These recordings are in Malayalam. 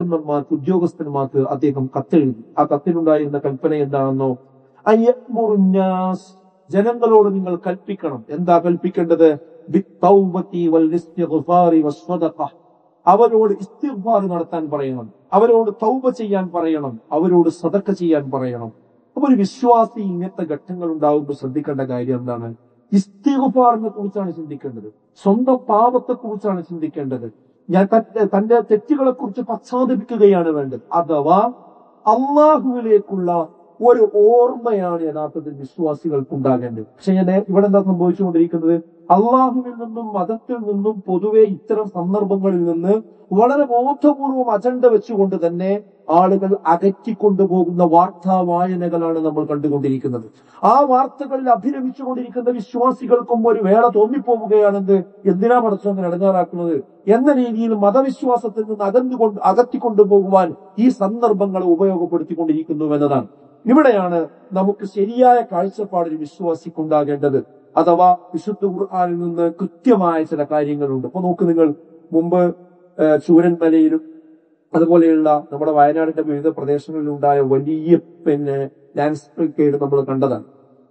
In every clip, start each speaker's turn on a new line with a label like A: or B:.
A: ഗവർണർമാർക്ക് ഉദ്യോഗസ്ഥന്മാർക്ക് അദ്ദേഹം കത്തെഴുതി ആ കത്തിലുണ്ടായിരുന്ന കൽപ്പന എന്താണെന്നോ അയ്യമുറുന്നാസ് ജനങ്ങളോട് നിങ്ങൾ കൽപ്പിക്കണം എന്താ കൽപ്പിക്കേണ്ടത് ബിത്തൗബത്തി വൽ ഇസ്തിഗ്ഫാരി വസ്സദഖ. അവരോട് ഇസ്തിഗ്ഫാർ നടത്താൻ പറയണം അവരോട് തൗബ ചെയ്യാൻ പറയണം അവരോട് സദക്ക ചെയ്യാൻ പറയണം അപ്പൊ ഒരു വിശ്വാസി ഇങ്ങനത്തെ ഘട്ടങ്ങൾ ഉണ്ടാകുമ്പോൾ ശ്രദ്ധിക്കേണ്ട കാര്യം എന്താണ് ഇസ്തിഗ്ഫാറിനെ കുറിച്ചാണ് ചിന്തിക്കേണ്ടത് സ്വന്തം പാപത്തെ കുറിച്ചാണ് ചിന്തിക്കേണ്ടത് ഞാൻ തന്റെ തന്റെ തെറ്റുകളെ കുറിച്ച് പശ്ചാത്തപിക്കുകയാണ് വേണ്ടത് അഥവാ അള്ളാഹുവിലേക്കുള്ള ഒരു ഓർമ്മയാണ് യഥാർത്ഥത്തിൽ വിശ്വാസികൾക്ക് ഉണ്ടാകേണ്ടത് പക്ഷെ ഞാൻ ഇവിടെ എന്താ സംഭവിച്ചുകൊണ്ടിരിക്കുന്നത് അള്ളാഹുവിൽ നിന്നും മതത്തിൽ നിന്നും പൊതുവെ ഇത്തരം സന്ദർഭങ്ങളിൽ നിന്ന് വളരെ ബോധപൂർവം അജണ്ട വെച്ചുകൊണ്ട് തന്നെ ആളുകൾ അകറ്റിക്കൊണ്ടുപോകുന്ന വാർത്താ വായനകളാണ് നമ്മൾ കണ്ടുകൊണ്ടിരിക്കുന്നത് ആ വാർത്തകളിൽ അഭിരമിച്ചുകൊണ്ടിരിക്കുന്ന വിശ്വാസികൾക്കും ഒരു വേള തോന്നിപ്പോവുകയാണെന്ന് എന്തിനാ പടച്ചോങ്ങനെ ഇടങ്ങാറാക്കുന്നത് എന്ന രീതിയിൽ മതവിശ്വാസത്തിൽ നിന്ന് അകന്നുകൊണ്ട് അകറ്റിക്കൊണ്ടുപോകുവാൻ ഈ സന്ദർഭങ്ങളെ ഉപയോഗപ്പെടുത്തിക്കൊണ്ടിരിക്കുന്നു എന്നതാണ് ഇവിടെയാണ് നമുക്ക് ശരിയായ കാഴ്ചപ്പാട് ഒരു വിശ്വാസിക്കുണ്ടാകേണ്ടത് അഥവാ വിശുദ്ധ ഖുർആനിൽ നിന്ന് കൃത്യമായ ചില കാര്യങ്ങളുണ്ട് അപ്പൊ നോക്ക് നിങ്ങൾ മുമ്പ് ഏഹ്, ചൂരൻമലയിലും അതുപോലെയുള്ള നമ്മുടെ വയനാടിന്റെ വിവിധ പ്രദേശങ്ങളിലും ഉണ്ടായ വലിയ പിന്നെ ലാൻഡ്സ്കേഡ് നമ്മൾ കണ്ടതാണ്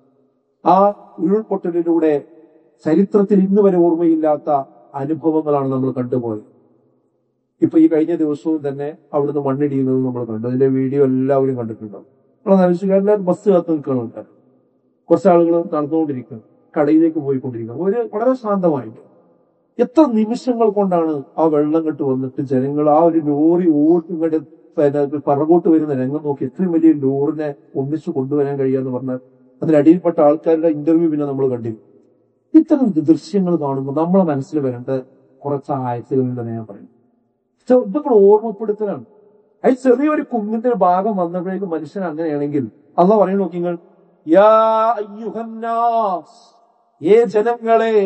A: ആ ഉരുൾപൊട്ടലിലൂടെ ചരിത്രത്തിൽ ഇന്ന് വരെ ഓർമ്മയില്ലാത്ത അനുഭവങ്ങളാണ് നമ്മൾ കണ്ടുപോയത് ഇപ്പൊ ഈ കഴിഞ്ഞ ദിവസവും തന്നെ അവിടുന്ന് മണ്ണിടിയുന്നത് നമ്മൾ കണ്ടു അതിന്റെ വീഡിയോ എല്ലാവരും കണ്ടിട്ടുണ്ടാവും നമ്മൾ ആലോചിക്കുക എല്ലാവരും ബസ് കാത്തു നിൽക്കുന്നുണ്ട് കുറച്ച് ആളുകൾ നടന്നുകൊണ്ടിരിക്കുന്നു കടയിലേക്ക് പോയിക്കൊണ്ടിരിക്കുന്നു ഒരു വളരെ ശാന്തമായിട്ട് എത്ര നിമിഷങ്ങൾ കൊണ്ടാണ് ആ വെള്ളം കെട്ട് വന്നിട്ട് ജനങ്ങൾ ആ ഒരു ലോറി ഓടി ഇങ്ങോട്ട് പിന്നെ പറകോട്ട് വരുന്ന രംഗം നോക്കി എത്രയും വലിയ ലോറിനെ ഒന്നിച്ചു കൊണ്ടുവരാൻ കഴിയാന്ന് പറഞ്ഞാൽ അതിലടിയിൽപ്പെട്ട ആൾക്കാരുടെ ഇന്റർവ്യൂ പിന്നെ നമ്മൾ കണ്ടിരുന്നു ഇത്തരം ദൃശ്യങ്ങൾ കാണുമ്പോൾ നമ്മളെ മനസ്സിൽ വരേണ്ട കുറച്ച് ആഴ്ചകളുണ്ടെന്ന് ഞാൻ പറയും പക്ഷെ ഇതൊക്കെ ഓർമ്മപ്പെടുത്തലാണ് അതിൽ ചെറിയൊരു കുന്നിന്റെ ഒരു ഭാഗം വന്നപ്പോഴേക്കും മനുഷ്യൻ അങ്ങനെയാണെങ്കിൽ അല്ല പറയുന്നു നോക്കിങ്ങൾ യാ അയ്യുഹന്നാസ് ഏ ജനങ്ങളെ